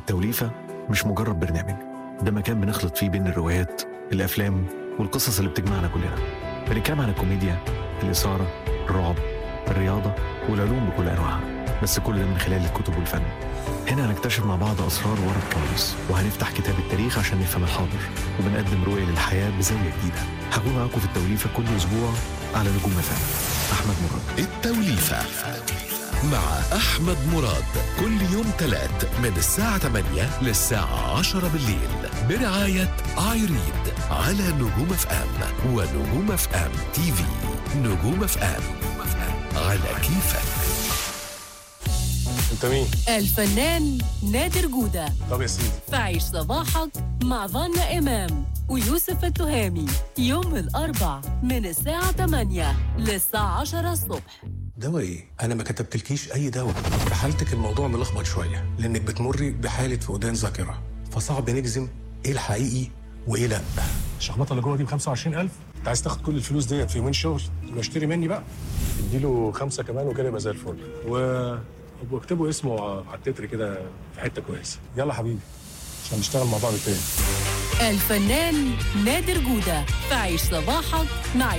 التوليفة مش مجرد برنامج ده مكان بنخلط فيه بين الروايات الأفلام والقصص اللي بتجمعنا كلنا بنتكلم عن الكوميديا الإثارة الرعب الرياضة والعلوم بكل أنواعها بس كل ده من خلال الكتب والفن هنا هنكتشف مع بعض أسرار ورا الكواليس وهنفتح كتاب التاريخ عشان نفهم الحاضر وبنقدم رؤية للحياة بزاوية جديدة هكون معاكم في التوليفة كل أسبوع على نجوم فن أحمد مراد التوليفة مع أحمد مراد كل يوم تلات من الساعة 8 للساعة 10 بالليل برعاية ايريد على نجوم اف ام ونجوم اف ام تي في نجوم اف ام على كيفك انت مين؟ الفنان نادر جودة طب يا سيدي فعيش صباحك مع ظنا إمام ويوسف التهامي يوم الأربع من الساعة 8 للساعة 10 الصبح دواء ايه؟ انا ما كتبتلكيش اي دواء في حالتك الموضوع ملخبط شويه لانك بتمري بحاله فقدان ذاكره فصعب نجزم ايه الحقيقي وايه لا الشخبطه اللي جوه دي ب 25000 انت عايز تاخد كل الفلوس ديت في يومين شغل يبقى اشتري مني بقى اديله خمسه كمان وكده يبقى زي الفل و واكتبوا اسمه على التتر كده في حته كويسه يلا حبيبي عشان نشتغل مع بعض تاني الفنان نادر جودة فعيش صباحك مع